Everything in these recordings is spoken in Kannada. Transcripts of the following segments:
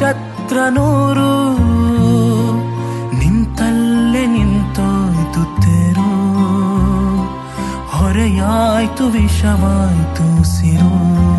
ನಕ್ಷತ್ರ ನೂರು ನಿಂತಲ್ಲೇ ನಿಂತೋಯ್ತು ತೇರು ಹೊರೆಯಾಯ್ತು ವಿಷವಾಯ್ತು ಸಿರು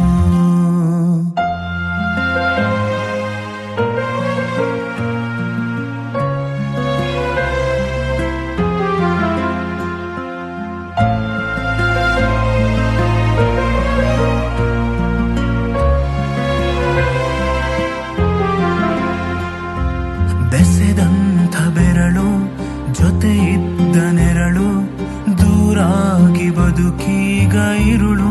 ಬೆಸೆದಂಥ ಬೆರಳು ಜೊತೆ ಇದ್ದ ನೆರಳು ದೂರಾಗಿ ಬದುಕೀಗ ಇರುಳು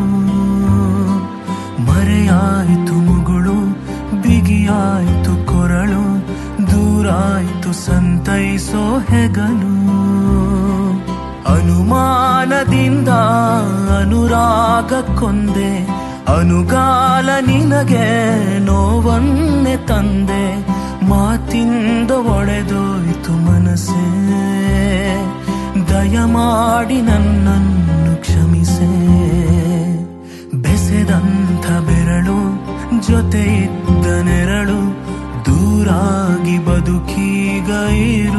ಮರೆಯಾಯ್ತು ಮುಗುಳು ಬಿಗಿಯಾಯ್ತು ಕೊರಳು ದೂರಾಯ್ತು ಸಂತೈಸೋ ಹೆಗಲು ಅನುಮಾನದಿಂದ ಅನುರಾಗ ಕೊಂದೆ ಅನುಗಾಲ ನಿನಗೆ ನೋವನ್ನೆ ತಂದೆ ಮಾತಿಂದ ಒಡೆದೋಯ್ತು ಮನಸ್ಸೇ ದಯಮಾಡಿ ನನ್ನನ್ನು ಕ್ಷಮಿಸೆ ಬೆಸೆದಂಥ ಬೆರಳು ಜೊತೆ ಇದ್ದ ನೆರಳು ದೂರಾಗಿ ಬದುಕೀಗ ಇರು